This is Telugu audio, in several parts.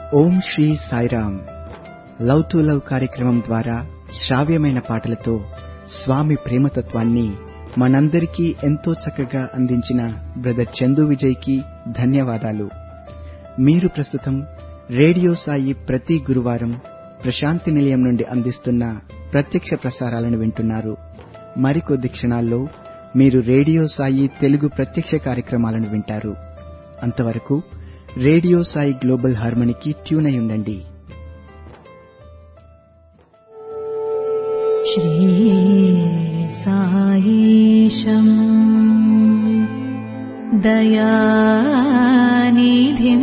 Om Sri Sairam love to love కార్యక్రమం ద్వారా శ్రావ్యమైన పాటలతో స్వామి ప్రేమతత్వాన్ని మనందరికీ ఎంతో చక్కగా అందించిన బ్రదర్ చందు విజయ్కి ధన్యవాదాలు మీరు ప్రస్తుతం రేడియో సాయి ప్రతి గురువారం ప్రశాంతి నిలయం నుండి అందిస్తున్న ప్రత్యక్ష ప్రసారాలను వింటున్నారు మరికొద్ది క్షణాల్లో మీరు రేడియో సాయి తెలుగు ప్రత్యక్ష కార్యక్రమాలను వింటారు అంతవరకు రేడియో సాయి గ్లోబల్ హార్మనీకి ట్యూన్ అయి ఉండండి श्रीसायीशम् दयानिधिम्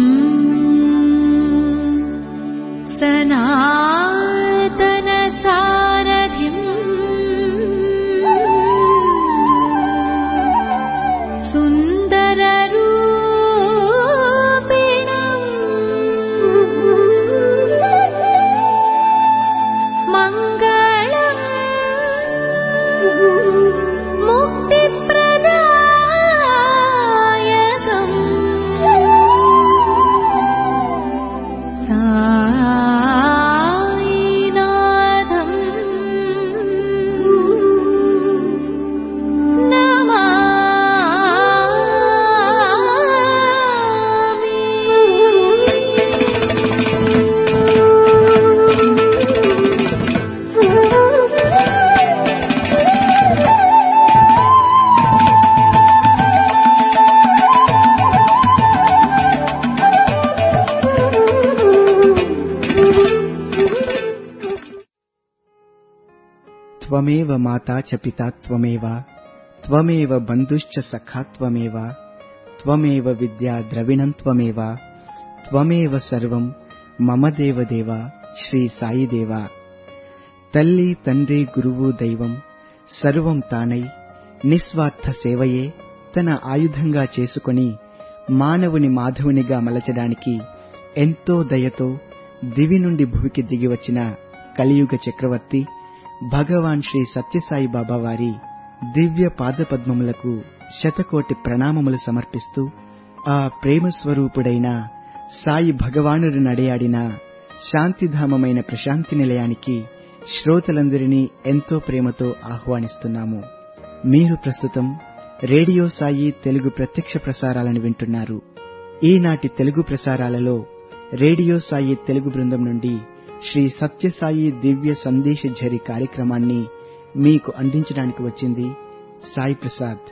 सनातनसारथिम् सुन्दररूपिणम् मङ्गलम् मुक्तिप्रदायकम् सायिनाथम् త్వమేవ మాతా చ పితా త్వమేవ త్వమేవ బంధుశ్చ సఖా త్వమేవ త్వమేవ విద్యా ద్రవిణం త్వమేవ త్వమేవ సర్వం మమ దేవదేవ శ్రీ సాయిదేవ తల్లి తండ్రి గురువు దైవం సర్వం తానై నిస్వార్థ సేవయే తన ఆయుధంగా చేసుకొని మానవుని మాధవునిగా మలచడానికి ఎంతో దయతో దివి నుండి భూమికి దిగివచ్చిన కలియుగ చక్రవర్తి భగవాన్ శ్రీ సత్యసాయి బాబా వారి దివ్య పాదపద్మములకు శతకోటి ప్రణామములు సమర్పిస్తూ ఆ ప్రేమ స్వరూపుడైన సాయి భగవానుడు నడయాడిన శాంతిధామమైన ప్రశాంతి నిలయానికి శ్రోతలందరినీ ఎంతో ప్రేమతో ఆహ్వానిస్తున్నాము మీరు ప్రస్తుతం రేడియో సాయి తెలుగు ప్రత్యక్ష ప్రసారాలను వింటున్నారు ఈనాటి తెలుగు ప్రసారాలలో రేడియో సాయి తెలుగు బృందం నుండి శ్రీ సత్యసాయి దివ్య సందేశ ఝరి కార్యక్రమాన్ని మీకు అందించడానికి వచ్చింది సాయి ప్రసాద్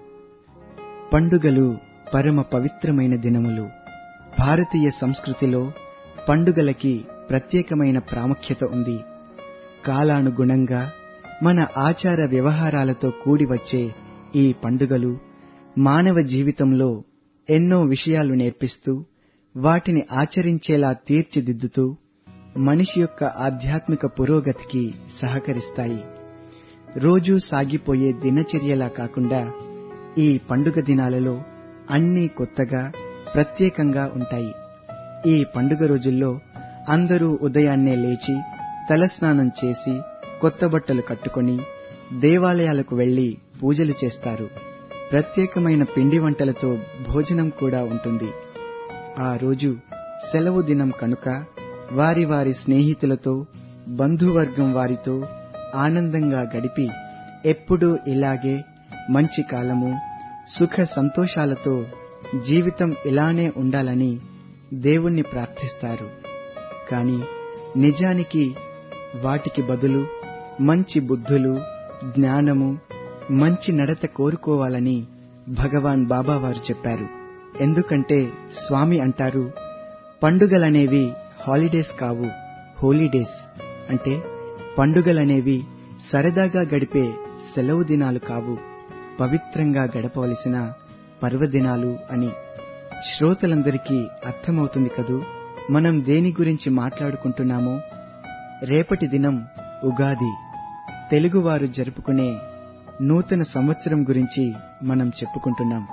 పండుగలు పరమ పవిత్రమైన దినములు భారతీయ సంస్కృతిలో పండుగలకి ప్రత్యేకమైన ప్రాముఖ్యత ఉంది కాలానుగుణంగా మన ఆచార వ్యవహారాలతో కూడి వచ్చే ఈ పండుగలు మానవ జీవితంలో ఎన్నో విషయాలు నేర్పిస్తూ వాటిని ఆచరించేలా తీర్చిదిద్దుతూ మనిషి యొక్క ఆధ్యాత్మిక పురోగతికి సహకరిస్తాయి రోజూ సాగిపోయే దినచర్యలా కాకుండా ఈ పండుగ దినాలలో అన్నీ కొత్తగా ప్రత్యేకంగా ఉంటాయి ఈ పండుగ రోజుల్లో అందరూ ఉదయాన్నే లేచి తలస్నానం చేసి కొత్త బట్టలు కట్టుకొని దేవాలయాలకు వెళ్లి పూజలు చేస్తారు ప్రత్యేకమైన పిండి వంటలతో భోజనం కూడా ఉంటుంది ఆ రోజు సెలవు దినం కనుక వారి వారి స్నేహితులతో బంధువర్గం వారితో ఆనందంగా గడిపి ఎప్పుడూ ఇలాగే మంచి కాలము సుఖ సంతోషాలతో జీవితం ఇలానే ఉండాలని దేవుణ్ణి ప్రార్థిస్తారు కాని నిజానికి వాటికి బదులు మంచి బుద్ధులు జ్ఞానము మంచి నడత కోరుకోవాలని భగవాన్ బాబా వారు చెప్పారు ఎందుకంటే స్వామి అంటారు పండుగలనేవి హాలిడేస్ కావు హోలీడేస్ అంటే పండుగలనేవి సరదాగా గడిపే సెలవు దినాలు కావు పవిత్రంగా గడపవలసిన పర్వదినాలు అని శ్రోతలందరికీ అర్థమవుతుంది కదూ మనం దేని గురించి మాట్లాడుకుంటున్నామో రేపటి దినం ఉగాది తెలుగువారు జరుపుకునే నూతన సంవత్సరం గురించి మనం చెప్పుకుంటున్నాం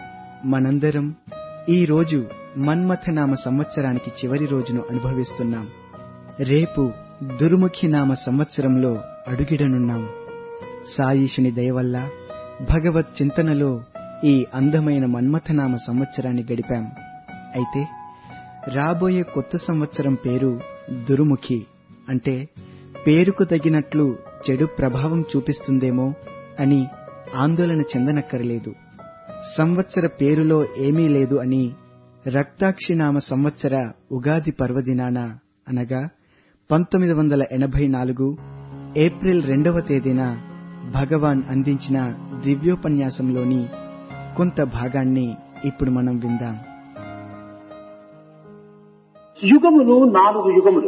మనందరం ఈ రోజు మన్మథనామ సంవత్సరానికి చివరి రోజును అనుభవిస్తున్నాం రేపు దుర్ముఖి నామ సంవత్సరంలో అడుగిడనున్నాం సాయిషుని దయవల్ల భగవత్ చింతనలో ఈ అందమైన మన్మథనామ సంవత్సరాన్ని గడిపాం అయితే రాబోయే కొత్త సంవత్సరం పేరు దురుముఖి అంటే పేరుకు తగినట్లు చెడు ప్రభావం చూపిస్తుందేమో అని ఆందోళన చెందనక్కరలేదు సంవత్సర పేరులో ఏమీ లేదు అని రక్తాక్షినామ సంవత్సర ఉగాది పర్వదినాన అనగా పంతొమ్మిది వందల ఎనభై నాలుగు ఏప్రిల్ రెండవ తేదీన భగవాన్ అందించిన దివ్యోపన్యాసంలోని కొంత భాగాన్ని ఇప్పుడు మనం విందాం యుగములు నాలుగు యుగములు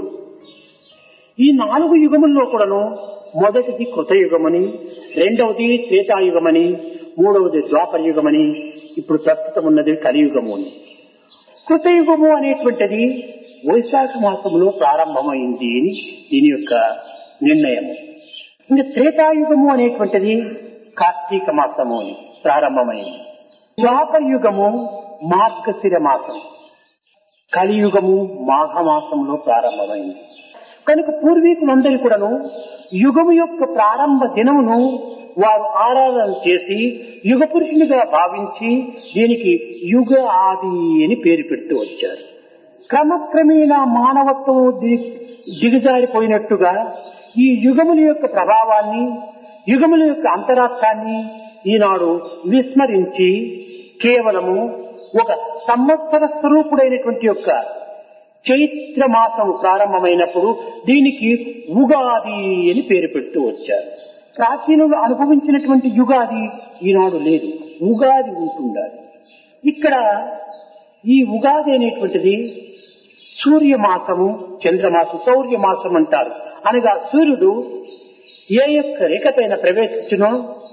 ఈ నాలుగు యుగముల్లో కూడాను మొదటిది కృతయుగమని రెండవది త్రేతాయుగమని మూడవది ద్వాపర యుగమని ఇప్పుడు ప్రస్తుతం ఉన్నది కలియుగము అని కృతయుగము అనేటువంటిది వైశాఖ మాసంలో ప్రారంభమైంది అని దీని యొక్క నిర్ణయం ఇంకా త్రేతాయుగము అనేటువంటిది కార్తీక మాసము అని ప్రారంభమైంది ద్వాపర యుగము మార్గశిర మాసం కలియుగము మాఘమాసంలో ప్రారంభమైంది కనుక పూర్వీకులందరూ కూడాను యుగము యొక్క ప్రారంభ దినమును వారు ఆరాధన చేసి యుగ పురుషునిగా భావించి దీనికి యుగ ఆది అని పేరు పెడుతూ వచ్చారు క్రమక్రమేణా మానవత్వం ది- దిగజారిపోయినట్టుగా ఈ యుగముల యొక్క ప్రభావాన్ని యుగముల యొక్క అంతరార్థాన్ని ఈనాడు విస్మరించి కేవలము ఒక సంవత్సర స్వరూపుడైనటువంటి యొక్క చైత్ర మాసం ప్రారంభమైనప్పుడు దీనికి ఉగాది అని పేరు పెడుతూ వచ్చారు ప్రాచీనులు అనుభవించినటువంటి యుగాది ఈనాడు లేదు ఉగాది ఉంటుండాలి ఇక్కడ ఈ ఉగాది అనేటువంటిది సూర్యమాసము చంద్రమాసం సౌర్యమాసం అంటారు అనగా సూర్యుడు ఏ యొక్క రేఖపైన ప్రవేశించునో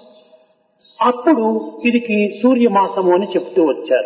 అప్పుడు ఇదికి సూర్యమాసము అని చెప్తూ వచ్చారు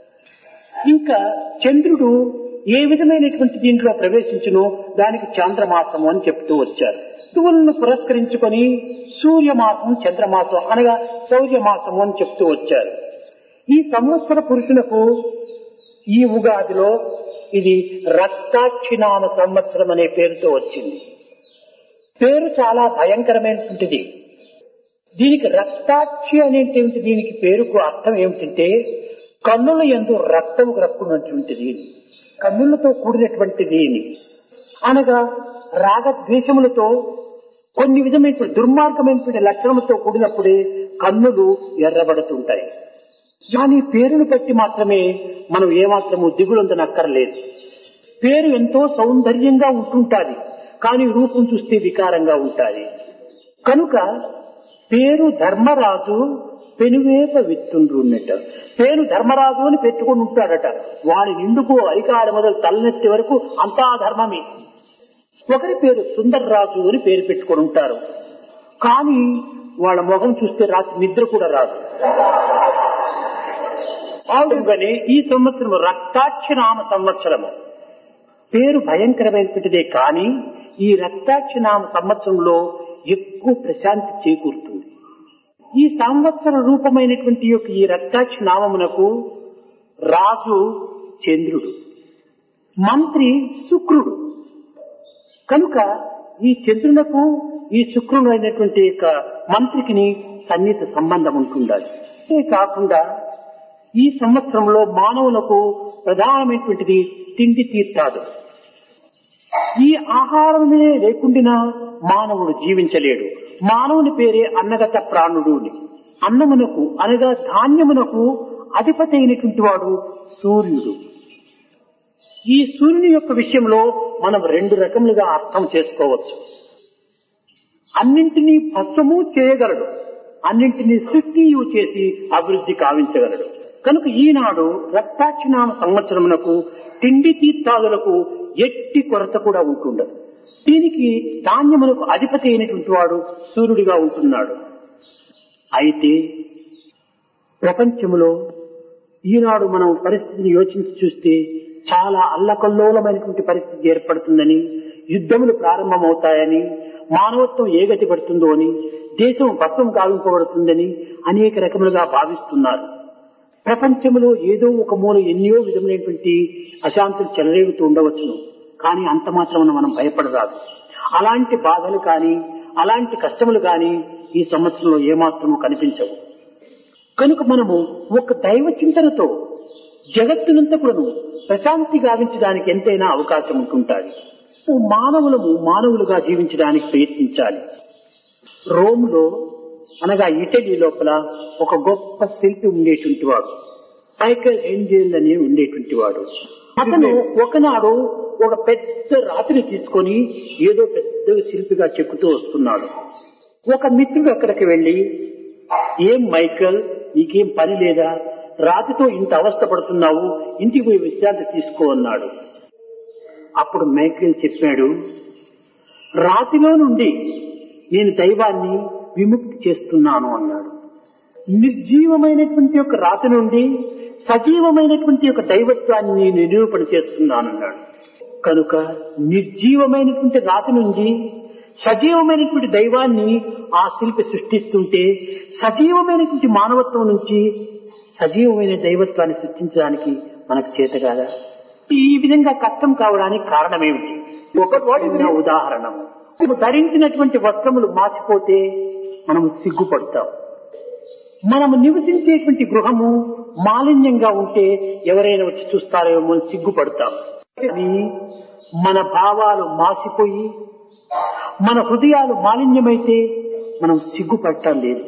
ఇంకా చంద్రుడు ఏ విధమైనటువంటి దీంట్లో ప్రవేశించునో దానికి చాంద్రమాసము అని చెప్తూ వచ్చారు ఋతువులను పురస్కరించుకొని సూర్యమాసం చంద్రమాసం అనగా సౌర్యమాసము అని చెప్తూ వచ్చారు ఈ సంవత్సర పురుషులకు ఈ ఉగాదిలో ఇది రక్తాక్షినామ సంవత్సరం అనే పేరుతో వచ్చింది పేరు చాలా భయంకరమైనటువంటిది దీనికి రక్తాక్షి అనేటువంటి దీనికి పేరుకు అర్థం ఏమిటంటే కన్నుల ఎందు రక్తం రక్కున్నటువంటిది కన్నులతో కూడినటువంటిది అని. అనగా రాగద్వేషములతో కొన్ని విధమైనటువంటి దుర్మార్గమైనటువంటి లక్షణములతో కూడినప్పుడే కన్నులు ఎర్రబడుతుంటాయి కానీ పేరును బట్టి మాత్రమే మనం ఏమాత్రము దిగులందనక్కర్లేదు పేరు ఎంతో సౌందర్యంగా ఉంటుంటాది కానీ రూపం చూస్తే వికారంగా ఉంటాది కనుక పేరు ధర్మరాజు పెనువేప విత్తుండ్రు ఉన్నట్టు పేరు ధర్మరాజు అని పెట్టుకుని ఉంటాడట వాడి నిండుకు అధికారం మొదలు తలనెత్తి వరకు అంతా ధర్మమే ఒకరి పేరు సుందర్రాజు అని పేరు పెట్టుకొని ఉంటారు కానీ వాళ్ళ మొహం చూస్తే రాత్రి నిద్ర కూడా రాదు అవునుగానే ఈ సంవత్సరం రక్తాక్షనామ సంవత్సరము పేరు భయంకరమైనటువంటిదే కానీ ఈ రక్తాక్షనామ సంవత్సరంలో ఎక్కువ ప్రశాంతి చేకూరుతుంది ఈ సంవత్సర రూపమైనటువంటి యొక్క ఈ రక్తాక్ష నామమునకు రాజు చంద్రుడు మంత్రి శుక్రుడు కనుక ఈ చంద్రునకు ఈ శుక్రుడు అయినటువంటి యొక్క మంత్రికిని సన్నిహిత సంబంధం ఉంటుండాలి అంతే కాకుండా ఈ సంవత్సరంలో మానవులకు ప్రధానమైనటువంటిది తిండి తీర్థాలు ఈ ఆహారమే లేకుండా మానవుడు జీవించలేడు మానవుని పేరే అన్నగత ప్రాణుడు అని. అన్నమునకు అనగా ధాన్యమునకు అధిపతి అయినటువంటి వాడు సూర్యుడు ఈ సూర్యుని యొక్క విషయంలో మనం రెండు రకములుగా అర్థం చేసుకోవచ్చు అన్నింటినీ భస్మము చేయగలడు అన్నింటినీ సృష్టియు చేసి అభివృద్ధి కావించగలడు కనుక ఈనాడు రక్తాక్షినామ సంవత్సరమునకు తిండి తీర్థాదులకు ఎట్టి కొరత కూడా ఉంటుండదు దీనికి ధాన్యములకు అధిపతి అయినటువంటి వాడు సూర్యుడిగా ఉంటున్నాడు అయితే ప్రపంచంలో ఈనాడు మనం పరిస్థితిని యోచించి చూస్తే చాలా అల్లకల్లోలమైనటువంటి పరిస్థితి ఏర్పడుతుందని యుద్ధములు ప్రారంభమవుతాయని మానవత్వం ఏ గతి పడుతుందో అని దేశం భస్మం కావింపబడుతుందని అనేక రకములుగా భావిస్తున్నారు ప్రపంచంలో ఏదో ఒక మూల ఎన్నో విధములైనటువంటి అశాంతులు చెలరేగుతూ ఉండవచ్చును కానీ అంత మాత్రమున మనం భయపడరాదు అలాంటి బాధలు కానీ అలాంటి కష్టములు కానీ ఈ సంవత్సరంలో ఏమాత్రము కనిపించవు కనుక మనము ఒక దైవ చింతనతో జగత్తునంతా కూడాను ప్రశాంతి గావించడానికి ఎంతైనా అవకాశం ఉంటుంటాది మానవులము మానవులుగా జీవించడానికి ప్రయత్నించాలి రోమ్లో అనగా ఇటలీ లోపల ఒక గొప్ప శిల్పి ఉండేటువంటి వాడు మైకల్ ఏంజెల్ అని ఉండేటువంటి వాడు అతను ఒకనాడు ఒక పెద్ద రాతిని తీసుకొని ఏదో పెద్ద శిల్పిగా చెక్కుతూ వస్తున్నాడు ఒక మిత్రుడు అక్కడికి వెళ్లి ఏం మైకల్ నీకేం పని లేదా రాతితో ఇంత అవస్థ పడుతున్నావు ఇంటికి పోయి విశ్రాంతి తీసుకో అన్నాడు అప్పుడు మైకేల్ చెప్పాడు రాతిలో నుండి నేను దైవాన్ని విముక్తి చేస్తున్నాను అన్నాడు నిర్జీవమైనటువంటి ఒక రాతి నుండి సజీవమైనటువంటి ఒక దైవత్వాన్ని నేను నిరూపణ చేస్తున్నాను అన్నాడు కనుక నిర్జీవమైనటువంటి రాతి నుండి సజీవమైనటువంటి దైవాన్ని ఆ శిల్పి సృష్టిస్తుంటే సజీవమైనటువంటి మానవత్వం నుంచి సజీవమైన దైవత్వాన్ని సృష్టించడానికి మనకు చేత కాదా ఈ విధంగా కష్టం కావడానికి కారణమేమిటి ఒక చిన్న ఉదాహరణ మనము ధరించినటువంటి వస్త్రములు మాసిపోతే మనం సిగ్గుపడతాం మనము నివసించేటువంటి గృహము మాలిన్యంగా ఉంటే ఎవరైనా వచ్చి చూస్తారేమో అని సిగ్గుపడతాం కానీ మన భావాలు మాసిపోయి మన హృదయాలు మాలిన్యమైతే మనం సిగ్గుపడటం లేదు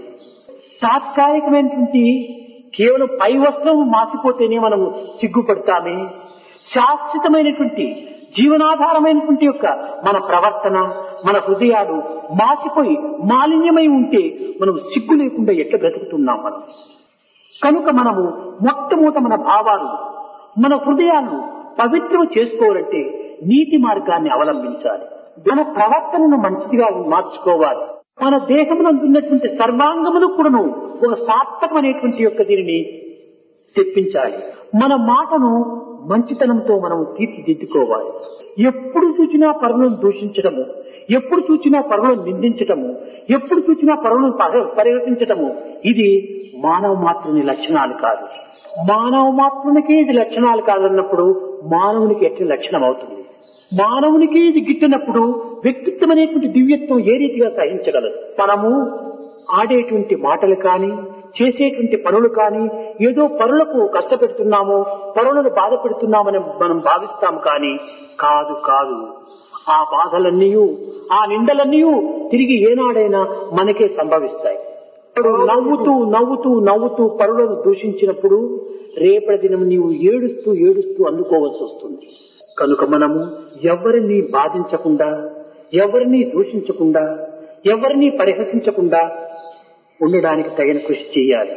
తాత్కాలికమైనటువంటి కేవలం పై వస్త్రం మాసిపోతేనే మనం సిగ్గుపడతామే శాశ్వతమైనటువంటి జీవనాధారమైనటువంటి యొక్క మన ప్రవర్తన మన హృదయాలు మాసిపోయి మాలిన్యమై ఉంటే మనం సిగ్గు లేకుండా ఎట్లా బ్రతుకుతున్నాం మనం కనుక మనము మొట్టమొదట మన భావాలు మన హృదయాలను పవిత్రం చేసుకోవాలంటే నీతి మార్గాన్ని అవలంబించాలి మన ప్రవర్తనను మంచిదిగా మార్చుకోవాలి మన దేహమునందు ఉన్నటువంటి సర్వాంగములు కూడాను ఒక సార్థకమైనటువంటి యొక్క దీనిని తెప్పించాలి మన మాటను మంచితనంతో మనం తీర్చిదిద్దుకోవాలి ఎప్పుడు చూసినా పరులను దూషించడము ఎప్పుడు చూసినా పరులను నిందించటము ఎప్పుడు చూసినా పరులను పరిహరించటము ఇది మానవ మాత్రుని లక్షణాలు కాదు మానవ మాత్రునికి ఇది లక్షణాలు కాదన్నప్పుడు మానవునికి ఎట్లా లక్షణం అవుతుంది మానవునికి ఇది గిట్టినప్పుడు వ్యక్తిత్వం అనేటువంటి దివ్యత్వం ఏ రీతిగా సహించగలదు మనము ఆడేటువంటి మాటలు కానీ చేసేటువంటి పనులు కానీ ఏదో పనులకు కష్టపెడుతున్నామో పనులను బాధ పెడుతున్నామని మనం భావిస్తాం కానీ కాదు కాదు ఆ బాధలన్నీ ఆ నిందలన్నీ తిరిగి ఏనాడైనా మనకే సంభవిస్తాయి ఇప్పుడు నవ్వుతూ నవ్వుతూ నవ్వుతూ పరులను దూషించినప్పుడు రేపటి దినం నీవు ఏడుస్తూ ఏడుస్తూ అందుకోవాల్సి వస్తుంది కనుక మనము ఎవరిని బాధించకుండా ఎవరిని దూషించకుండా ఎవరిని పరిహసించకుండా ఉండడానికి తగిన కృషి చేయాలి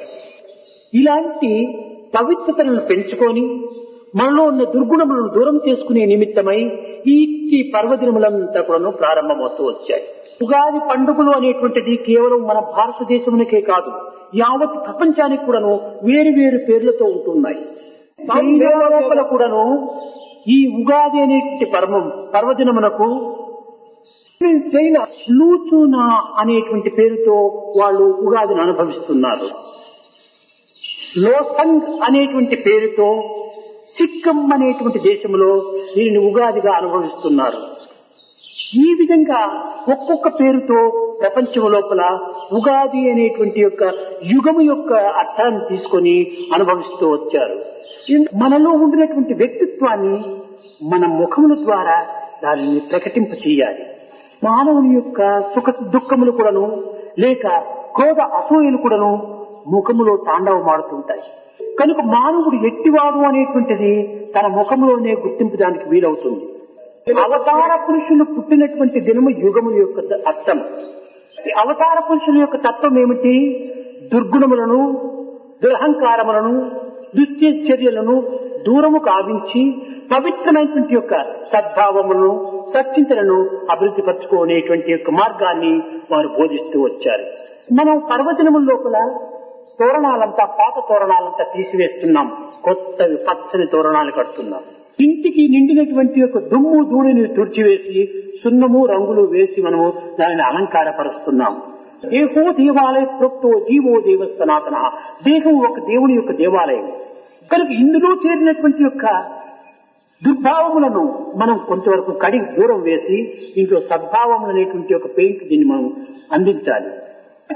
ఇలాంటి పవిత్రతలను పెంచుకొని మనలో ఉన్న దుర్గుణములను దూరం చేసుకునే నిమిత్తమై ఈ ఈ పర్వదినములంతా కూడా ప్రారంభమవుతూ వచ్చాయి ఉగాది పండుగలు అనేటువంటిది కేవలం మన భారతదేశమునికే కాదు యావత్ ప్రపంచానికి కూడాను వేరు వేరు పేర్లతో ఉంటున్నాయి చైనా లోపల కూడాను ఈ ఉగాది అనేటువంటి పర్వం పర్వదినమునకు చైనా లూచూనా అనేటువంటి పేరుతో వాళ్ళు ఉగాదిని అనుభవిస్తున్నారు లోసంగ్ అనేటువంటి పేరుతో సిక్కం అనేటువంటి దేశంలో దీనిని ఉగాదిగా అనుభవిస్తున్నారు ఈ విధంగా ఒక్కొక్క పేరుతో ప్రపంచం లోపల ఉగాది అనేటువంటి యొక్క యుగము యొక్క అర్థాన్ని తీసుకొని అనుభవిస్తూ వచ్చారు మనలో ఉండినటువంటి వ్యక్తిత్వాన్ని మన ముఖముల ద్వారా దానిని ప్రకటింప చేయాలి మానవుని యొక్క సుఖ దుఃఖములు కూడాను లేక క్రోధ అసూయలు కూడాను ముఖములో తాండవమాడుతుంటాయి కనుక మానవుడు ఎట్టివాడు అనేటువంటిది తన ముఖంలోనే గుర్తింపడానికి వీలవుతుంది అవతార పురుషులు పుట్టినటువంటి దినము యుగముల యొక్క అర్థం అవతార పురుషుల యొక్క తత్వం ఏమిటి దుర్గుణములను దురహంకారములను దుశ్చర్యలను దూరము కావించి పవిత్రమైనటువంటి యొక్క సద్భావములను సచ్చింతలను అభివృద్ధి పరచుకునేటువంటి యొక్క మార్గాన్ని వారు బోధిస్తూ వచ్చారు మనం పర్వదినముల లోపల తోరణాలంతా పాత తోరణాలంతా తీసివేస్తున్నాం కొత్తవి పచ్చని తోరణాలు కడుతున్నాం ఇంటికి నిండినటువంటి యొక్క దుమ్ము ధూళిని తుడిచివేసి సున్నము రంగులు వేసి మనము దానిని అలంకారపరుస్తున్నాం దేహో దేవాలయ ప్రోక్తో జీవో దేవ సనాతన దేహం ఒక దేవుని యొక్క దేవాలయం కనుక ఇందులో చేరినటువంటి యొక్క దుర్భావములను మనం కొంతవరకు కడిగి దూరం వేసి ఇంట్లో సద్భావములు అనేటువంటి ఒక పెయింట్ దీన్ని మనం అందించాలి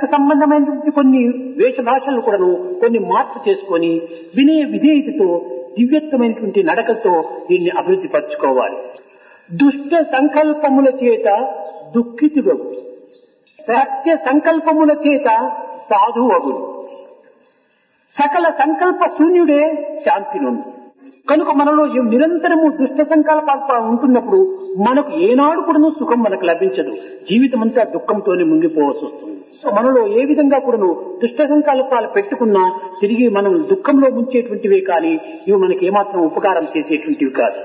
సంబంధమైనటువంటి కొన్ని వేషభాషలు కూడాను కొన్ని మార్పు చేసుకొని వినయ విధేయతతో దివ్యత్వమైనటువంటి నడకతో దీన్ని అభివృద్ధి పరచుకోవాలి దుష్ట సంకల్పముల చేత దుఃఖితుడవు సత్య సంకల్పముల చేత సాధువగుడు సకల సంకల్ప శూన్యుడే శాంతి నుండి కనుక మనలో ఈ నిరంతరము దుష్ట సంకల్పాలు ఉంటున్నప్పుడు మనకు ఏనాడు కూడాను సుఖం మనకు లభించదు జీవితం అంతా దుఃఖంతోనే ముంగిపోవాల్సి వస్తుంది సో మనలో ఏ విధంగా కూడాను దుష్ట సంకల్పాలు పెట్టుకున్నా తిరిగి మనం దుఃఖంలో ముంచేటువంటివే కానీ ఇవి మనకి ఏమాత్రం ఉపకారం చేసేటువంటివి కాదు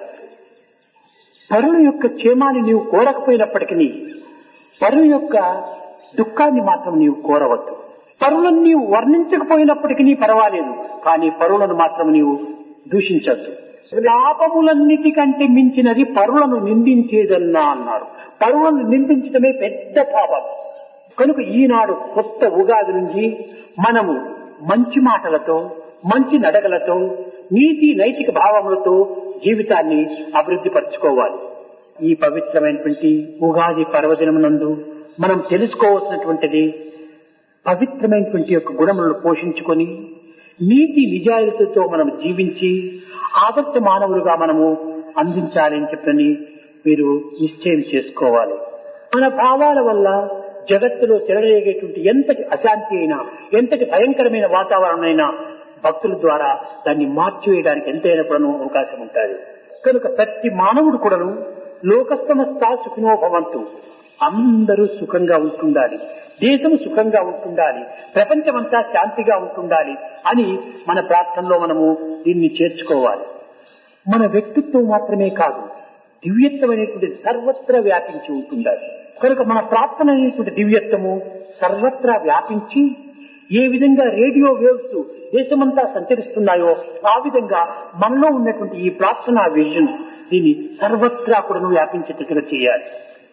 పరుల యొక్క క్షేమాన్ని నీవు కోరకపోయినప్పటికీ పరుల యొక్క దుఃఖాన్ని మాత్రం నీవు కోరవద్దు పరులను నీవు వర్ణించకపోయినప్పటికీ పర్వాలేదు కానీ పరులను మాత్రం నీవు దూషించద్దు లాభములన్నిటికంటే మించినది పరులను నిందించేదన్నా అన్నారు పరులను నిందించడమే పెద్ద పాపం కనుక ఈనాడు కొత్త ఉగాది నుంచి మనము మంచి మాటలతో మంచి నడకలతో నీతి నైతిక భావములతో జీవితాన్ని అభివృద్ధి పరచుకోవాలి ఈ పవిత్రమైనటువంటి ఉగాది పర్వదినమునందు మనం తెలుసుకోవాల్సినటువంటిది పవిత్రమైనటువంటి యొక్క గుణములను పోషించుకొని నీతి నిజాయితీతో మనం జీవించి ఆదర్శ మానవులుగా మనము అందించాలి అని చెప్పని మీరు నిశ్చయం చేసుకోవాలి మన భావాల వల్ల జగత్తులో చెలరేగేటువంటి ఎంతటి అశాంతి అయినా ఎంతటి భయంకరమైన వాతావరణం అయినా భక్తుల ద్వారా దాన్ని మార్చివేయడానికి ఎంతైనా కూడా అవకాశం ఉంటుంది కనుక ప్రతి మానవుడు కూడాను లోక సమస్త సుఖినో భవంతు అందరూ సుఖంగా ఉంటుండాలి దేశం సుఖంగా ఉంటుండాలి ప్రపంచమంతా శాంతిగా ఉంటుండాలి అని మన ప్రార్థనలో మనము దీన్ని చేర్చుకోవాలి మన వ్యక్తిత్వం మాత్రమే కాదు దివ్యత్వం అనేటువంటిది సర్వత్రా వ్యాపించి ఉంటుండాలి కనుక మన ప్రార్థన అనేటువంటి దివ్యత్వము సర్వత్రా వ్యాపించి ఏ విధంగా రేడియో వేవ్స్ దేశమంతా సంచరిస్తున్నాయో ఆ విధంగా మనలో ఉన్నటువంటి ఈ ప్రార్థనా విజన్ దీన్ని సర్వత్రా కూడా వ్యాపించేటట్టుగా చేయాలి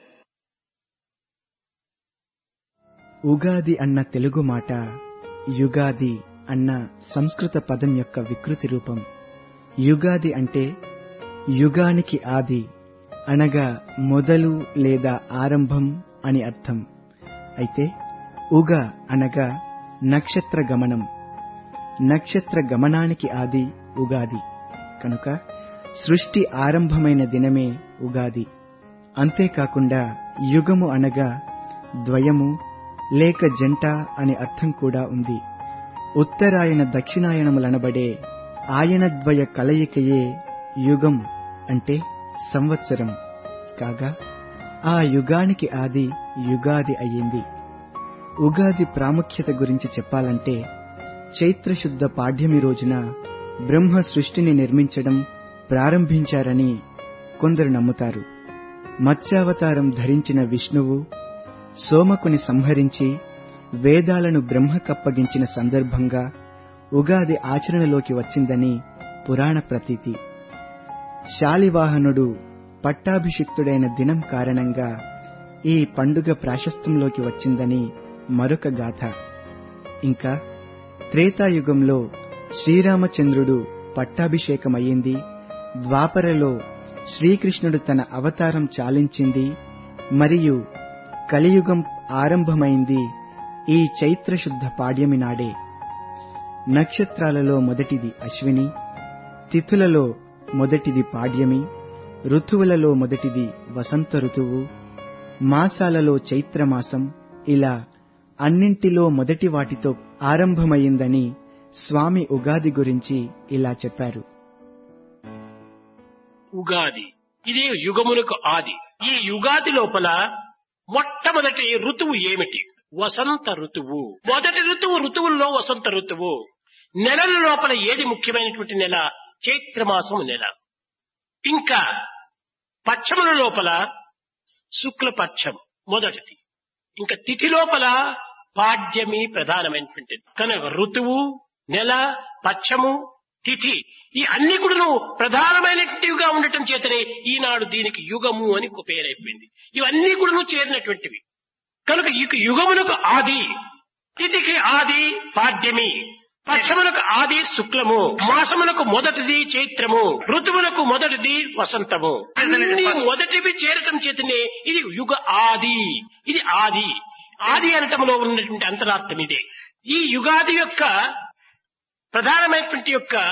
ఉగాది అన్న తెలుగు మాట యుగాది అన్న సంస్కృత పదం యొక్క వికృతి రూపం యుగాది అంటే యుగానికి ఆది అనగా మొదలు లేదా ఆరంభం అని అర్థం అయితే ఉగ అనగా నక్షత్ర గమనం నక్షత్ర గమనానికి ఆది ఉగాది కనుక సృష్టి ఆరంభమైన దినమే ఉగాది అంతేకాకుండా యుగము అనగా ద్వయము లేక జంట అనే అర్థం కూడా ఉంది ఉత్తరాయణ దక్షిణాయనములనబడే ఆయనద్వయ కలయికయే యుగం అంటే సంవత్సరం కాగా ఆ యుగానికి ఆది యుగాది అయ్యింది ఉగాది ప్రాముఖ్యత గురించి చెప్పాలంటే చైత్రశుద్ధ పాడ్యమి రోజున బ్రహ్మ సృష్టిని నిర్మించడం ప్రారంభించారని కొందరు నమ్ముతారు మత్స్యావతారం ధరించిన విష్ణువు సోమకుని సంహరించి వేదాలను బ్రహ్మకప్పగించిన సందర్భంగా ఉగాది ఆచరణలోకి వచ్చిందని పురాణ ప్రతీతి శాలివాహనుడు పట్టాభిషిక్తుడైన దినం కారణంగా ఈ పండుగ ప్రాశస్తంలోకి వచ్చిందని మరొక గాథ ఇంకా త్రేతాయుగంలో శ్రీరామచంద్రుడు పట్టాభిషేకమయ్యింది ద్వాపరలో శ్రీకృష్ణుడు తన అవతారం చాలించింది మరియు కలియుగం ఆరంభమైంది ఈ చైత్రశుద్ధ పాడ్యమి నాడే నక్షత్రాలలో మొదటిది అశ్విని తిథులలో మొదటిది పాడ్యమి ఋతువులలో మొదటిది వసంత ఋతువు మాసాలలో చైత్రమాసం ఇలా అన్నింటిలో మొదటి వాటితో ఆరంభమైందని స్వామి ఉగాది గురించి ఇలా చెప్పారు ఉగాది ఇది యుగములకు ఆది ఈ యుగాది లోపల మొట్టమొదటి ఋతువు ఏమిటి వసంత ఋతువు మొదటి ఋతువు ఋతువుల్లో వసంత ఋతువు నెలల లోపల ఏది ముఖ్యమైనటువంటి నెల చైత్రమాసము నెల ఇంకా పక్షముల లోపల శుక్లపక్షం మొదటిది ఇంకా తిథి లోపల పాడ్యమి ప్రధానమైనటువంటిది కనుక ఋతువు నెల పక్షము తిథి ఈ అన్ని కూడా ప్రధానమైనటువంటివిగా ఉండటం చేతనే ఈనాడు దీనికి యుగము అని ఒక పేరైపోయింది ఇవన్నీ కూడా చేరినటువంటివి కనుక ఇక యుగములకు ఆది తిథికి ఆది పాడ్యమి పక్షములకు ఆది శుక్లము మాసములకు మొదటిది చైత్రము ఋతువులకు మొదటిది వసంతము అన్ని మొదటివి చేరటం చేతనే ఇది యుగ ఆది ఇది ఆది ఆది అనటంలో ఉన్నటువంటి అంతరార్థం ఇదే ఈ యుగాది యొక్క ప్రధానమైనటువంటి యొక్క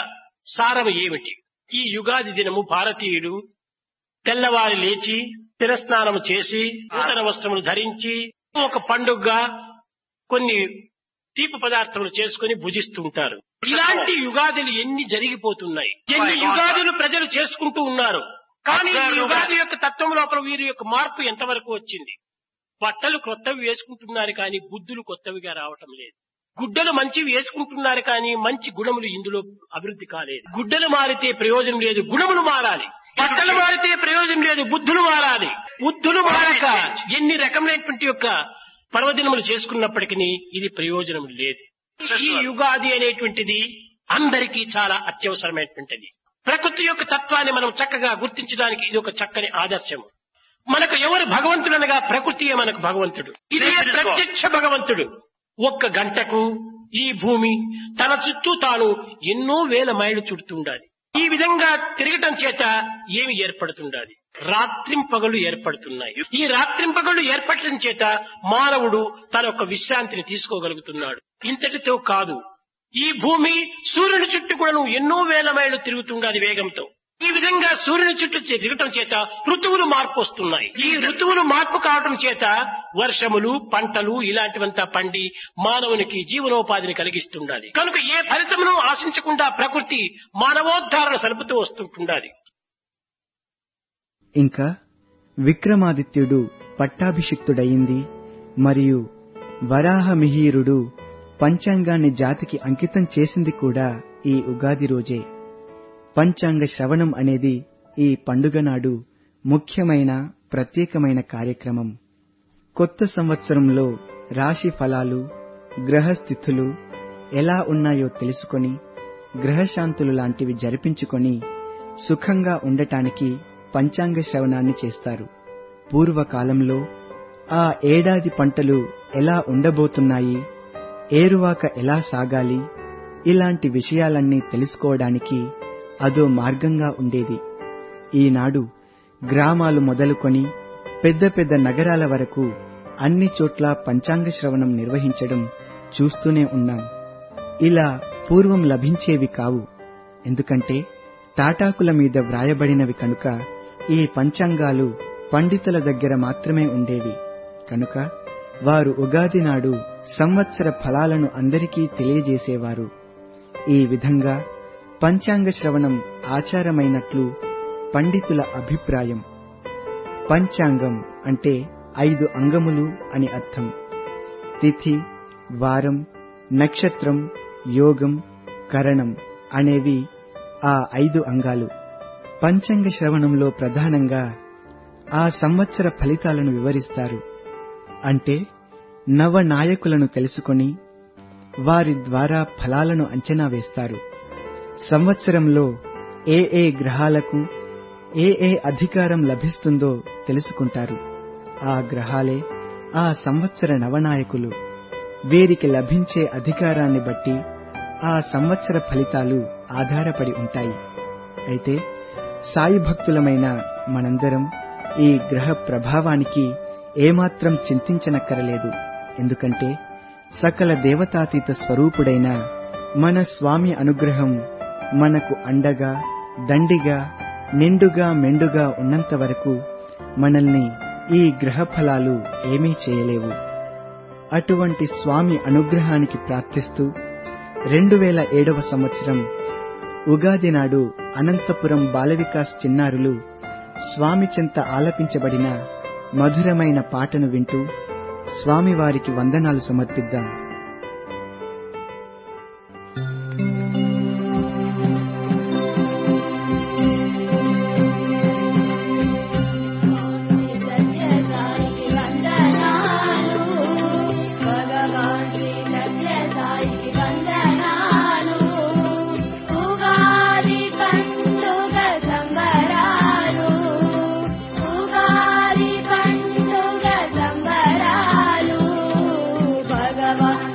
సారం ఏమిటి ఈ యుగాది దినము భారతీయుడు తెల్లవారి లేచి తిరస్నానము చేసి నూతన వస్త్రములు ధరించి ఒక పండుగగా కొన్ని తీపి పదార్థములు చేసుకుని భుజిస్తుంటారు ఇలాంటి యుగాదులు ఎన్ని జరిగిపోతున్నాయి ఎన్ని యుగాదులు ప్రజలు చేసుకుంటూ ఉన్నారు కానీ ఈ యుగాది యొక్క తత్వం లోపల వీరి యొక్క మార్పు ఎంతవరకు వచ్చింది బట్టలు కొత్తవి వేసుకుంటున్నారు కానీ బుద్ధులు కొత్తవిగా రావటం లేదు గుడ్డలు మంచివి వేసుకుంటున్నారు కానీ మంచి గుణములు ఇందులో అభివృద్ధి కాలేదు గుడ్డలు మారితే ప్రయోజనం లేదు గుణములు మారాలి బట్టలు మారితే ప్రయోజనం లేదు బుద్ధులు మారాలి బుద్ధులు మారక ఎన్ని రకమైనటువంటి యొక్క పర్వదినములు చేసుకున్నప్పటికీ ఇది ప్రయోజనం లేదు ఈ యుగాది అనేటువంటిది అందరికీ చాలా అత్యవసరమైనటువంటిది ప్రకృతి యొక్క తత్వాన్ని మనం చక్కగా గుర్తించడానికి ఇది ఒక చక్కని ఆదర్శము మనకు ఎవరు భగవంతుడనగా ప్రకృతియే మనకు భగవంతుడు ఇదే ప్రత్యక్ష భగవంతుడు ఒక్క గంటకు ఈ భూమి తన చుట్టూ తాను ఎన్నో వేల మైళ్ళు చుడుతుండాలి ఈ విధంగా తిరగటం చేత ఏమి ఏర్పడుతుండాలి రాత్రింపగలు ఏర్పడుతున్నాయి ఈ రాత్రింపగలు ఏర్పడటం చేత మానవుడు తన యొక్క విశ్రాంతిని తీసుకోగలుగుతున్నాడు ఇంతటితో కాదు ఈ భూమి సూర్యుని చుట్టూ కూడా ఎన్నో వేల మైళ్ళు తిరుగుతుండాలి వేగంతో ఈ విధంగా సూర్యుని చుట్టూ చే- తిరగటం చేత ఋతువులు మార్పు వస్తున్నాయి ఈ ఋతువులు మార్పు కావటం చేత వర్షములు పంటలు ఇలాంటివంతా పండి మానవునికి జీవనోపాధిని కలిగిస్తుండాలి కనుక ఏ ఫలితమును ఆశించకుండా ప్రకృతి మానవోద్ధారణ సలుపుతూ వస్తుంటుండాలి ఇంకా విక్రమాదిత్యుడు పట్టాభిషిక్తుడయింది మరియు వరాహమిహీరుడు పంచాంగాన్ని జాతికి అంకితం చేసింది కూడా ఈ ఉగాది రోజే పంచాంగ శ్రవణం అనేది ఈ పండుగ నాడు ముఖ్యమైన ప్రత్యేకమైన కార్యక్రమం కొత్త సంవత్సరంలో రాశి ఫలాలు గ్రహస్థితులు ఎలా ఉన్నాయో తెలుసుకొని గ్రహశాంతులు లాంటివి జరిపించుకొని సుఖంగా ఉండటానికి పంచాంగ శ్రవణాన్ని చేస్తారు పూర్వకాలంలో ఆ ఏడాది పంటలు ఎలా ఉండబోతున్నాయి ఏరువాక ఎలా సాగాలి ఇలాంటి విషయాలన్నీ తెలుసుకోవడానికి అదో మార్గంగా ఉండేది ఈనాడు గ్రామాలు మొదలుకొని పెద్ద పెద్ద నగరాల వరకు అన్ని చోట్ల పంచాంగ శ్రవణం నిర్వహించడం చూస్తూనే ఉన్నాం ఇలా పూర్వం లభించేవి కావు ఎందుకంటే తాటాకుల మీద వ్రాయబడినవి కనుక ఈ పంచాంగాలు పండితుల దగ్గర మాత్రమే ఉండేవి కనుక వారు ఉగాది నాడు సంవత్సర ఫలాలను అందరికీ తెలియజేసేవారు ఈ విధంగా పంచాంగ శ్రవణం ఆచారమైనట్లు పండితుల అభిప్రాయం పంచాంగం అంటే ఐదు అంగములు అని అర్థం తిథి వారం నక్షత్రం యోగం కరణం అనేవి ఆ ఐదు అంగాలు పంచాంగ శ్రవణంలో ప్రధానంగా ఆ సంవత్సర ఫలితాలను వివరిస్తారు అంటే నవనాయకులను తెలుసుకొని వారి ద్వారా ఫలాలను అంచనా వేస్తారు సంవత్సరంలో ఏ ఏ గ్రహాలకు ఏ ఏ అధికారం లభిస్తుందో తెలుసుకుంటారు ఆ గ్రహాలే ఆ సంవత్సర నవనాయకులు వీరికి లభించే అధికారాన్ని బట్టి ఆ సంవత్సర ఫలితాలు ఆధారపడి ఉంటాయి అయితే సాయి భక్తులమైన మనందరం ఈ గ్రహ ప్రభావానికి ఏమాత్రం చింతించనక్కరలేదు ఎందుకంటే సకల దేవతాతీత స్వరూపుడైన మన స్వామి అనుగ్రహం మనకు అండగా దండిగా నిండుగా మెండుగా ఉన్నంత వరకు మనల్ని ఈ గ్రహ ఫలాలు ఏమీ చేయలేవు అటువంటి స్వామి అనుగ్రహానికి ప్రార్థిస్తూ రెండు వేల ఏడవ సంవత్సరం ఉగాది నాడు అనంతపురం బాలవికాస్ చిన్నారులు స్వామి చెంత ఆలపించబడిన మధురమైన పాటను వింటూ స్వామివారికి వందనాలు సమర్పిద్దాం సత్యసాయికి వందనాలు భగవాన్ శ్రీ సత్యసాయికి వందనాలు ఉగాది పండుగ సంబరాలు ఉగాది పండుగ సంబరాలు భగవాన్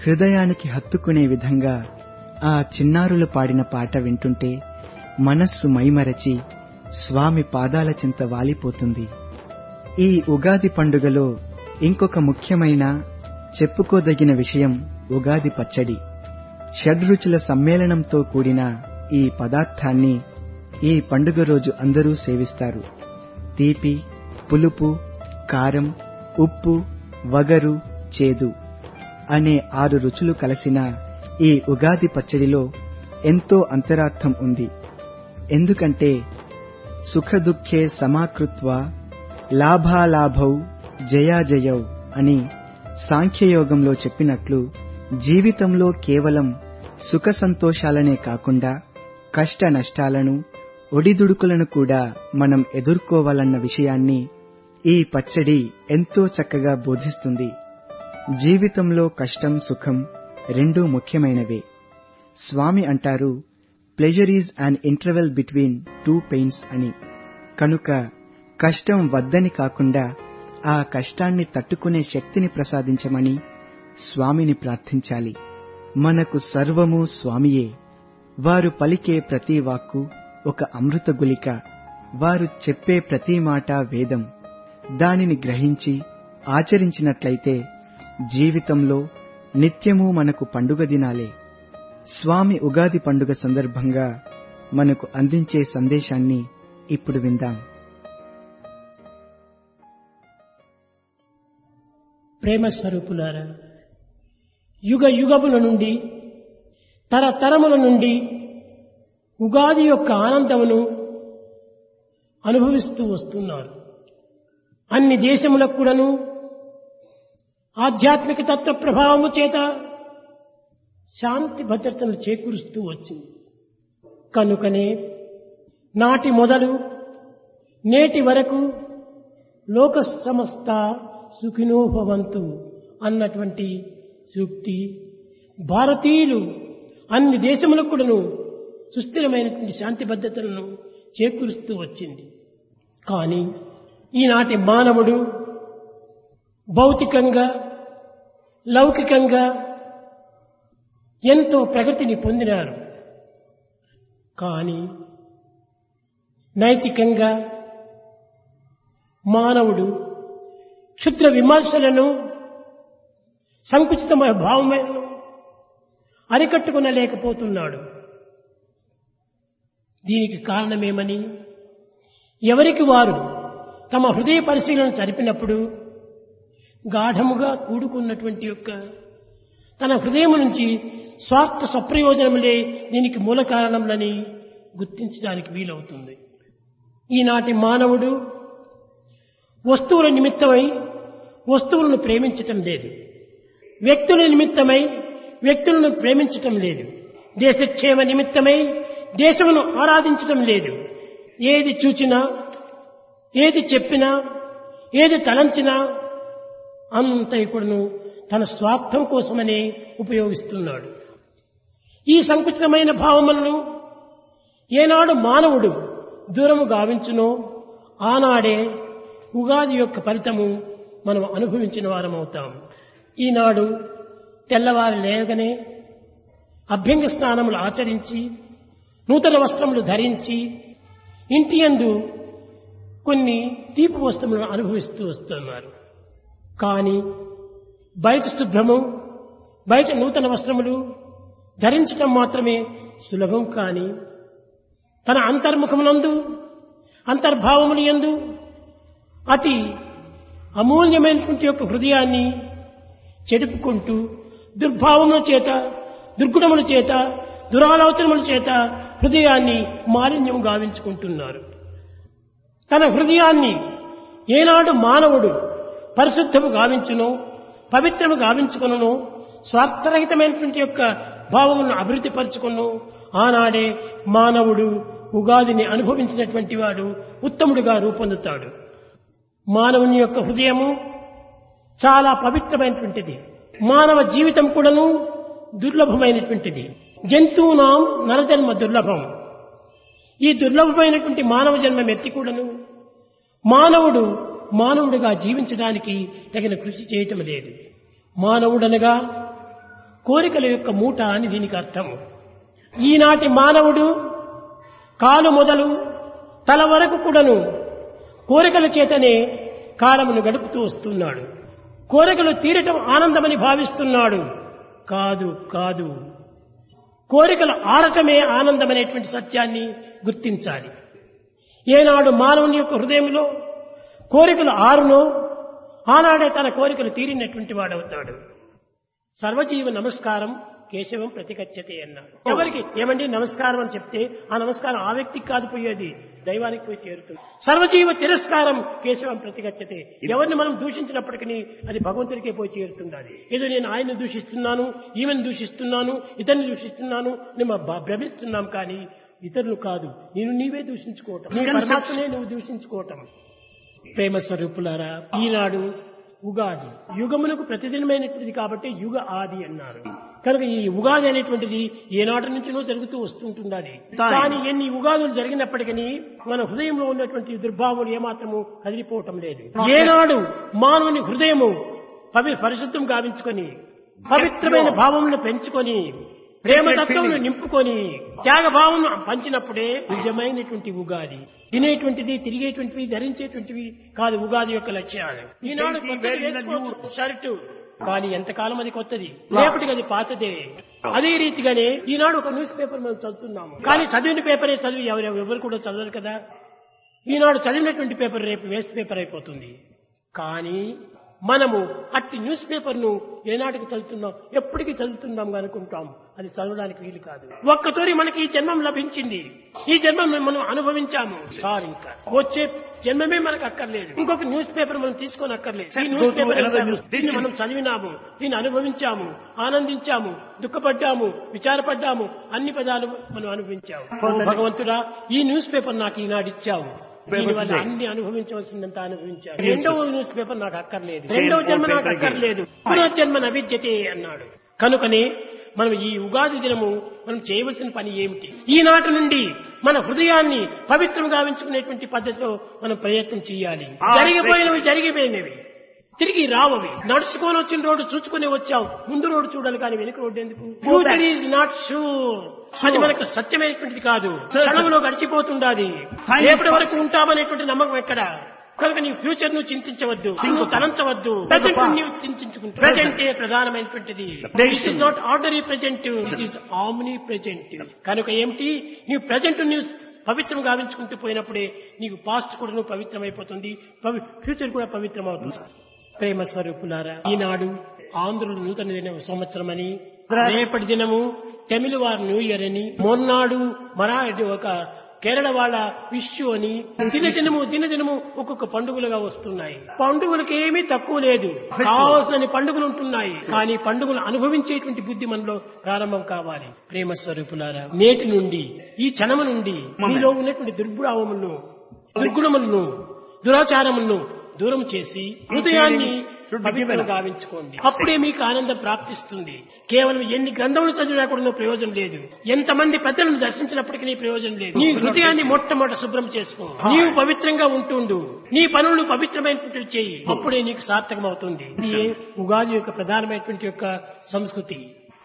హృదయానికి హత్తుకునే విధంగా ఆ చిన్నారులు పాడిన పాట వింటుంటే మనస్సు మైమరచి స్వామి పాదాల చింత వాలిపోతుంది ఈ ఉగాది పండుగలో ఇంకొక ముఖ్యమైన చెప్పుకోదగిన విషయం ఉగాది పచ్చడి షడ్రుచుల సమ్మేళనంతో కూడిన ఈ పదార్థాన్ని ఈ పండుగ రోజు అందరూ సేవిస్తారు తీపి పులుపు కారం ఉప్పు వగరు చేదు అనే ఆరు రుచులు కలిసిన ఈ ఉగాది పచ్చడిలో ఎంతో అంతరార్థం ఉంది ఎందుకంటే సుఖదుఖే సమాకృత్వ లాభాలాభౌ జయాజయౌ అని సాంఖ్యయోగంలో చెప్పినట్లు జీవితంలో కేవలం సుఖ సంతోషాలనే కాకుండా కష్ట నష్టాలను ఒడిదుడుకులను కూడా మనం ఎదుర్కోవాలన్న విషయాన్ని ఈ పచ్చడి ఎంతో చక్కగా బోధిస్తుంది జీవితంలో కష్టం సుఖం రెండూ ముఖ్యమైనవే స్వామి అంటారు pleasure is an interval between two pains అని కనుక కష్టం వద్దని కాకుండా ఆ కష్టాన్ని తట్టుకునే శక్తిని ప్రసాదించమని స్వామిని ప్రార్థించాలి మనకు సర్వము స్వామియే వారు పలికే ప్రతి వాక్కు ఒక అమృత గులిక వారు చెప్పే ప్రతి మాట వేదం దానిని గ్రహించి ఆచరించినట్లయితే జీవితంలో నిత్యము మనకు పండుగ దినాలే స్వామి ఉగాది పండుగ సందర్భంగా మనకు అందించే సందేశాన్ని ఇప్పుడు విందాం ప్రేమ స్వరూపులారా యుగ యుగముల నుండి తరతరముల నుండి ఉగాది యొక్క ఆనందమును అనుభవిస్తూ వస్తున్నారు అన్ని దేశములకు కూడాను ఆధ్యాత్మిక తత్వ ప్రభావము చేత శాంతి భద్రతను చేకూరుస్తూ వచ్చింది కనుకనే నాటి మొదలు నేటి వరకు లోక సమస్త సుఖినోభవంతు అన్నటువంటి సూక్తి భారతీయులు అన్ని దేశములకు కూడాను సుస్థిరమైనటువంటి శాంతి భద్రతలను చేకూరుస్తూ వచ్చింది కానీ ఈనాటి మానవుడు భౌతికంగా లౌకికంగా ఎంతో ప్రగతిని పొందినారు కానీ నైతికంగా మానవుడు క్షుద్ర విమర్శలను సంకుచితమైన భావములను అరికట్టుకునలేకపోతున్నాడు దీనికి కారణమేమని ఎవరికి వారు తమ హృదయ పరిశీలన జరిపినప్పుడు గాఢముగా కూడుకున్నటువంటి యొక్క తన హృదయం నుంచి స్వార్థ సప్రయోజనములే దీనికి మూల కారణములని గుర్తించడానికి వీలవుతుంది ఈనాటి మానవుడు వస్తువుల నిమిత్తమై వస్తువులను ప్రేమించటం లేదు వ్యక్తుల నిమిత్తమై వ్యక్తులను ప్రేమించటం లేదు దేశక్షేమ నిమిత్తమై దేశమును ఆరాధించటం లేదు ఏది చూచినా ఏది చెప్పినా ఏది తలంచినా అంతైకుడును తన స్వార్థం కోసమనే ఉపయోగిస్తున్నాడు ఈ సంకుచితమైన భావములను ఏనాడు మానవుడు దూరము గావించునో ఆనాడే ఉగాది యొక్క ఫలితము మనం అనుభవించిన వారమవుతాం ఈనాడు తెల్లవారు లేవగానే అభ్యంగ స్నానములు ఆచరించి నూతన వస్త్రములు ధరించి ఇంటి యందు కొన్ని తీపి వస్తువులను అనుభవిస్తూ వస్తున్నారు కానీ బయట శుభ్రము బయట నూతన వస్త్రములు ధరించటం మాత్రమే సులభం కాని తన అంతర్ముఖమునందు అంతర్భావములు ఎందు అతి అమూల్యమైనటువంటి యొక్క హృదయాన్ని చెడుపుకుంటూ దుర్భావముల చేత దుర్గుణముల చేత దురాలోచనముల చేత హృదయాన్ని మాలిన్యం గావించుకుంటున్నారు తన హృదయాన్ని ఏనాడు మానవుడు పరిశుద్ధము గావించునో పవిత్రము గావించుకును స్వార్థరహితమైనటువంటి యొక్క భావములను అభివృద్ధి పరుచుకును ఆనాడే మానవుడు ఉగాదిని అనుభవించినటువంటి వాడు ఉత్తముడిగా రూపొందుతాడు మానవుని యొక్క హృదయము చాలా పవిత్రమైనటువంటిది మానవ జీవితం కూడాను దుర్లభమైనటువంటిది జంతువునాం నరజన్మ దుర్లభం ఈ దుర్లభమైనటువంటి మానవ జన్మం ఎత్తి కూడాను మానవుడు మానవుడిగా జీవించడానికి తగిన కృషి చేయటం లేదు మానవుడనగా కోరికల యొక్క మూట అని దీనికి అర్థము ఈనాటి మానవుడు కాలు మొదలు తల వరకు కూడాను కోరికల చేతనే కాలమును గడుపుతూ వస్తున్నాడు కోరికలు తీరటం ఆనందమని భావిస్తున్నాడు కాదు కాదు కోరికలు ఆరటమే ఆనందమనేటువంటి సత్యాన్ని గుర్తించాలి ఏనాడు మానవుని యొక్క హృదయంలో కోరికలు ఆరునో ఆనాడే తన కోరికలు తీరినటువంటి వాడవుతాడు సర్వజీవ నమస్కారం కేశవం ప్రతిగచ్చతే అన్నాడు ఎవరికి ఏమండి నమస్కారం అని చెప్తే ఆ నమస్కారం ఆ వ్యక్తికి కాదు పోయేది దైవానికి పోయి చేరుతుంది సర్వజీవ తిరస్కారం కేశవం ప్రతిగచ్చతే ఎవరిని మనం దూషించినప్పటికీ అది భగవంతుడికే పోయి చేరుతుండాలి ఏదో నేను ఆయన్ని దూషిస్తున్నాను ఈమెను దూషిస్తున్నాను ఇతన్ని దూషిస్తున్నాను మేము భ- భ్రమిస్తున్నాం కానీ ఇతరులు కాదు నేను నీవే దూషించుకోవటం నీ పరమాత్మనే నువ్వు దూషించుకోవటం ప్రేమ స్వరూపులారా ఈనాడు ఉగాది యుగములకు ప్రతిదినమైనటువంటిది కాబట్టి యుగ ఆది అన్నారు కనుక ఈ ఉగాది అనేటువంటిది ఏనాటి నుంచినో జరుగుతూ వస్తుంటుండాలి కానీ ఎన్ని ఉగాదులు జరిగినప్పటికీ మన హృదయంలో ఉన్నటువంటి దుర్భావాలు ఏమాత్రము కదిలిపోవటం లేదు ఏనాడు మానవుని హృదయము పవి పరిశుద్ధం గావించుకొని పవిత్రమైన భావములను పెంచుకొని ప్రేమ తత్వమును నింపుకొని త్యాగభావం పంచినప్పుడే నిజమైనటువంటి ఉగాది తినేటువంటిది తిరిగేటువంటివి ధరించేటువంటివి కాదు ఉగాది యొక్క లక్ష్యాలు ఈనాడు కొత్తది వేసుకోవచ్చు షర్టు కానీ ఎంతకాలం అది కొత్తది రేపటికి అది పాతదే అదే రీతిగానే ఈనాడు ఒక న్యూస్ పేపర్ మనం చదువుతున్నాము కానీ చదివిన పేపరే చదివి ఎవరు ఎవరు కూడా చదవరు కదా ఈనాడు చదివినటువంటి పేపర్ రేపు వేస్ట్ పేపర్ అయిపోతుంది కానీ మనము అట్టి న్యూస్ పేపర్ ను ఏనాటికి చదువుతున్నాం ఎప్పటికీ చదువుతున్నాం అనుకుంటాం అది చదవడానికి వీలు కాదు ఒక్కతోరి మనకి ఈ జన్మం లభించింది ఈ జన్మం మనం అనుభవించాము సార్ ఇంకా వచ్చే జన్మమే మనకు అక్కర్లేదు ఇంకొక న్యూస్ పేపర్ మనం తీసుకొని అక్కర్లేదు ఈ న్యూస్ పేపర్ దీన్ని మనం చదివినాము దీన్ని అనుభవించాము ఆనందించాము దుఃఖపడ్డాము విచారపడ్డాము అన్ని పదాలు మనం అనుభవించాము ఓ భగవంతుడా ఈ న్యూస్ పేపర్ నాకు ఈనాడు ఇచ్చావు దీనివల్ల అన్ని అనుభవించవలసిందంతా అనుభవించారు రెండవ న్యూస్ పేపర్ నాకు అక్కర్లేదు రెండవ జన్మ నాకు అక్కర్లేదు పునర్జన్మ నవిద్యతే అన్నాడు కనుకనే మనం ఈ ఉగాది దినము మనం చేయవలసిన పని ఏమిటి ఈనాటి నుండి మన హృదయాన్ని పవిత్రం గావించుకునేటువంటి పద్ధతిలో మనం ప్రయత్నం చేయాలి జరిగిపోయినవి జరిగిపోయినవి తిరిగి రావవి నడుచుకొని వచ్చిన రోడ్డు చూసుకుని వచ్చావు ముందు రోడ్డు చూడాలి కానీ వెనుక రోడ్డు ఎందుకు ఫ్యూచర్ ఈజ్ నాట్ షూర్ అది మనకు సత్యమైనటువంటిది కాదు క్షణంలో గడిచిపోతుండాలి రేపటి వరకు ఉంటామనేటువంటి నమ్మకం ఎక్కడ కనుక నీ ఫ్యూచర్ ను చింతించవద్దు నువ్వు తలంచవద్దు ప్రజెంట్ నీవు చింతించుకుంటూ ప్రజెంటే ప్రధానమైనటువంటిది this is not ordinary present this is omnipresent కనుక ఏమిటి నీవు ప్రజెంట్ న్యూస్ పవిత్రం గావించుకుంటూ పోయినప్పుడే నీకు పాస్ట్ కూడా నువ్వు పవిత్రమైపోతుంది పవి- ఫ్యూచర్ కూడా పవిత్రమవుతుంది ప్రేమ స్వరూపులారా ఈనాడు ఆంధ్రులు నూతన దిన సంవత్సరం అని రేపటి దినము తమిళ వారి న్యూ ఇయర్ అని మొన్నాడు మరాఠీ ఒక కేరళ వాళ్ళ విషు అని దినదినము దినదినము ఒక్కొక్క పండుగలుగా వస్తున్నాయి పండుగలకు ఏమీ తక్కువ లేదు కావాల్సిన పండుగలు ఉంటున్నాయి కానీ పండుగలు అనుభవించేటువంటి బుద్ధి మనలో ప్రారంభం కావాలి ప్రేమ స్వరూపులారా నేటి నుండి ఈ క్షణము నుండి మీలో ఉన్నటువంటి దుర్భావములను దుర్గుణములను దురాచారములను దూరం చేసి హృదయాన్ని పవిత్రంగా గావించుకోండి అప్పుడే మీకు ఆనందం ప్రాప్తిస్తుంది కేవలం ఎన్ని గ్రంథములు చదివినా కూడా నువ్వు ప్రయోజనం లేదు ఎంతమంది పెద్దలను దర్శించినప్పటికీ నీ ప్రయోజనం లేదు నీ హృదయాన్ని మొట్టమొదట శుభ్రం చేసుకో నీవు పవిత్రంగా ఉంటుండు నీ పనులు పవిత్రమైనటువంటి చేయి అప్పుడే నీకు సార్థకం అవుతుంది ఇది ఉగాది యొక్క ప్రధానమైనటువంటి యొక్క సంస్కృతి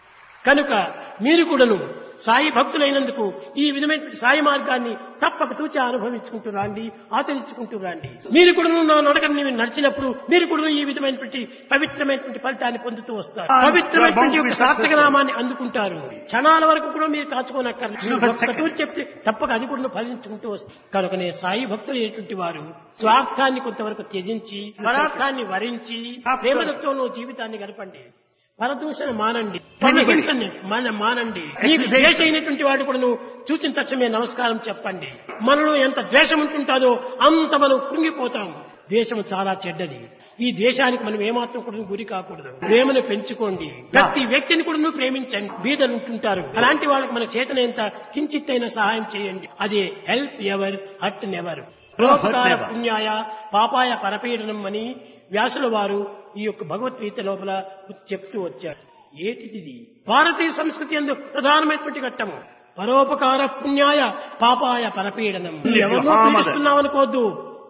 కనుక మీరు కూడాను సాయి భక్తులైనందుకు ఈ విధమైన సాయి మార్గాన్ని తప్పక తూచి అనుభవించుకుంటూ రండి ఆచరించుకుంటూ రండి మీరు కూడా నా నడకని మీరు నడిచినప్పుడు మీరు కూడా ఈ విధమైనటువంటి పవిత్రమైనటువంటి ఫలితాన్ని పొందుతూ వస్తారు పవిత్రమైనటువంటి ఒక సార్థక నామాన్ని అందుకుంటారు క్షణాల వరకు కూడా మీరు కాచుకోనక్కర్లేదు ఒక్క తూరి చెప్తే తప్పక అది కూడా ఫలించుకుంటూ వస్తుంది కనుకనే సాయి భక్తులు అయినటువంటి వారు స్వార్థాన్ని కొంతవరకు త్యజించి పదార్థాన్ని వరించి ప్రేమలతో జీవితాన్ని గడపండి పరదూషణ మానండి పరహింసని మన మానండి నీకు ద్వేష అయినటువంటి వాడు కూడా నువ్వు చూసిన తక్షణమే నమస్కారం చెప్పండి మనలో ఎంత ద్వేషం ఉంటుంటాదో అంత మనం కృంగిపోతాం ద్వేషం చాలా చెడ్డది ఈ ద్వేషానికి మనం ఏమాత్రం కూడా గురి కాకూడదు ప్రేమను పెంచుకోండి ప్రతి వ్యక్తిని కూడా నువ్వు ప్రేమించండి బీదలు ఉంటుంటారు అలాంటి వాళ్ళకి మన చేతనంత కించిత్తైన సహాయం చేయండి అదే హెల్ప్ ఎవర్ హట్ నెవర్ పరోపకార పుణ్యాయ పాపాయ పరపీడనం అని వ్యాసుల వారు ఈ యొక్క భగవద్గీత లోపల చెప్తూ వచ్చారు ఏటిది భారతీయ సంస్కృతి ఎందు ప్రధానమైనటువంటి ఘట్టము పరోపకార పుణ్యాయ పాపాయ పరపీడనం ఎవరినో పీడిస్తున్నావు అనుకోవద్దు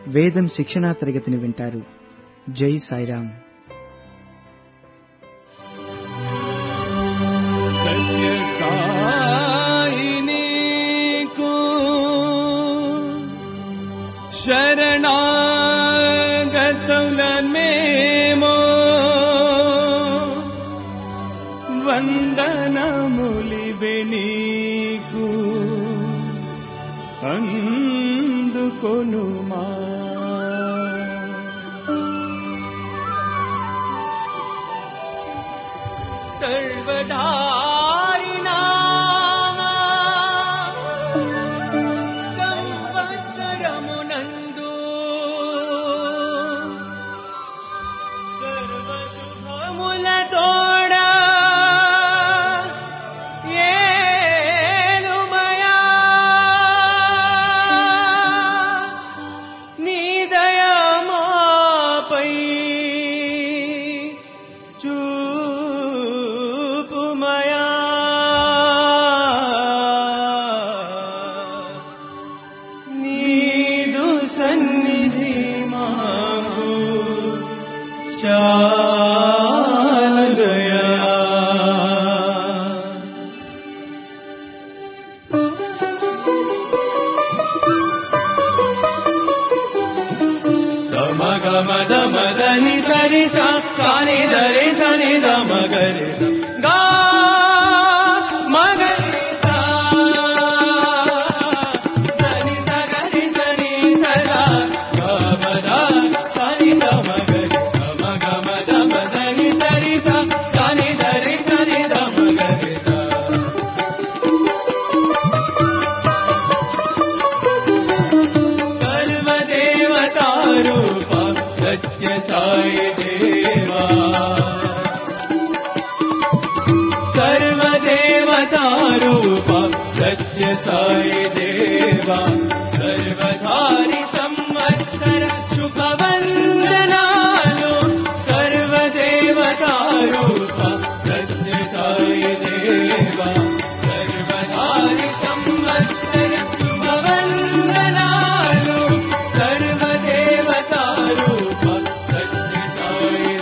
వేదం శిక్షణా తరగతిని వింటారు జై సాయిరాం సత్య సాయినీకు శరణాగతులమేమో వందనములివె నీకు అందుకొనుమా సర్వదారిణా సంవత్సరమునందు సర్వశుభములతోడ ఏలుమయా నీ దయమాపై చూపుమయా నీదు సన్నిధి మాకు శాలదయా సమగమద మదని సరి సాని దరి సని ద మగరి స గా మగరి సా సని సగరి సని సదా గా మద సని ద మగరి సమగమద మదని సరి సా సాని దరి సని ద మగరి సా सर्वदेवतारूप सत्य साई देवा सर्वदेवतारूप सत्य साई देवा सर्वधारि संवत्सर शुभवन्दनालु सर्वदेवतारूप सत्य साई देवा सर्वधारि संवत्सर शुभवन्दनालु सर्वदेवतारूप सत्य साई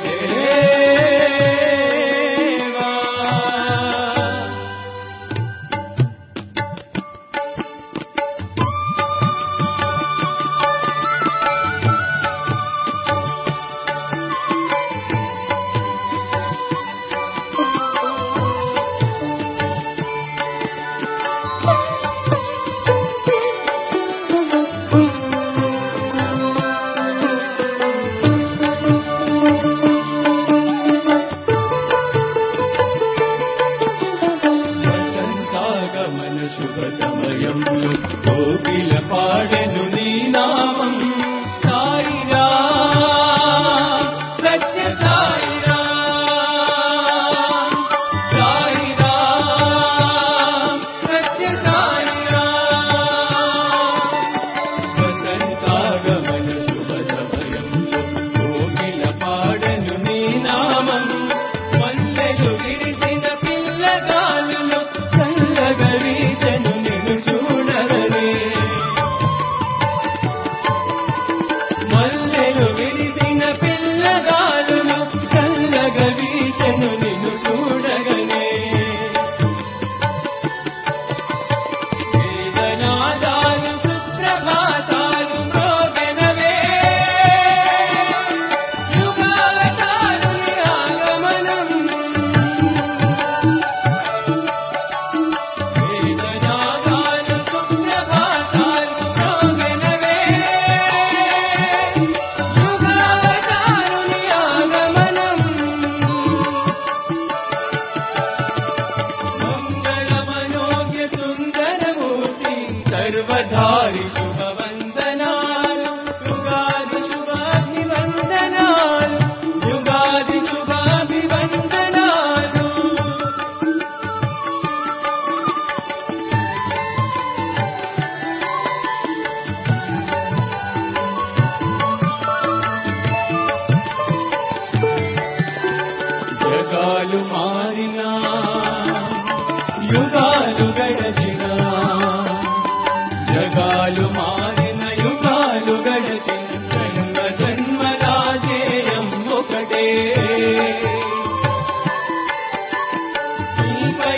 देवा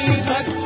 జై భక్తి